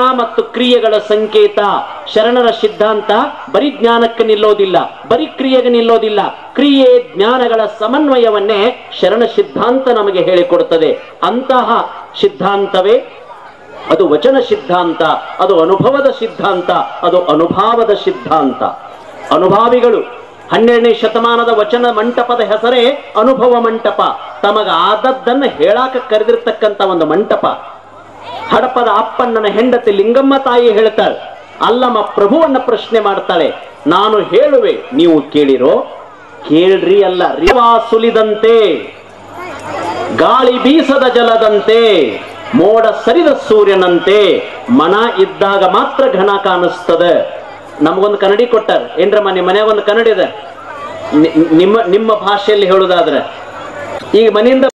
ಮತ್ತು ಕ್ರಿಯೆಗಳ ಸಂಕೇತ ಶರಣರ ಸಿದ್ಧಾಂತ ಬರೀ ಜ್ಞಾನಕ್ಕೆ ನಿಲ್ಲೋದಿಲ್ಲ ಬರೀ ಕ್ರಿಯೆಗೆ ನಿಲ್ಲೋದಿಲ್ಲ ಕ್ರಿಯೆ ಜ್ಞಾನಗಳ ಸಮನ್ವಯವನ್ನೇ ಶರಣ ಸಿದ್ಧಾಂತ ನಮಗೆ ಹೇಳಿಕೊಡುತ್ತದೆ ಅಂತಹ ಸಿದ್ಧಾಂತವೇ ಅದು ವಚನ ಸಿದ್ಧಾಂತ ಅದು ಅನುಭವದ ಸಿದ್ಧಾಂತ ಅದು ಅನುಭಾವದ ಸಿದ್ಧಾಂತ ಅನುಭಾವಿಗಳು ಹನ್ನೆರಡನೇ ಶತಮಾನದ ವಚನ ಮಂಟಪದ ಹೆಸರೇ ಅನುಭವ ಮಂಟಪ ತಮಗ ಆದದ್ದನ್ನು ಹೇಳಾಕ ಕರೆದಿರ್ತಕ್ಕಂಥ ಒಂದು ಮಂಟಪ ಹಡಪದ ಅಪ್ಪಣ್ಣನ ಹೆಂಡತಿ ಲಿಂಗಮ್ಮ ತಾಯಿ ಹೇಳ್ತಾಳೆ ಅಲ್ಲಮ್ಮ ಪ್ರಭುವನ್ನ ಪ್ರಶ್ನೆ ಮಾಡ್ತಾಳೆ ನಾನು ಹೇಳುವೆ ನೀವು ಕೇಳಿರೋ ಕೇಳ್ರಿ ಅಲ್ಲ ರಿವಾ ಸುಲಿದಂತೆ ಗಾಳಿ ಬೀಸದ ಜಲದಂತೆ ಮೋಡ ಸರಿದ ಸೂರ್ಯನಂತೆ ಮನ ಇದ್ದಾಗ ಮಾತ್ರ ಘನ ಕಾಣಿಸ್ತದೆ ನಮಗೊಂದು ಕನ್ನಡಿ ಕೊಟ್ಟಾರ ಏನ್ರಮ್ಮ ನಿಮ್ಮ ಮನ್ಯಾಗ ಒಂದು ಕನ್ನಡಿ ಇದೆ ನಿ- ನಿಮ್ಮ ನಿಮ್ಮ ಭಾಷೆಯಲ್ಲಿ ಹೇಳುದಾದ್ರೆ ಈಗ ಮನೆಯಿಂದ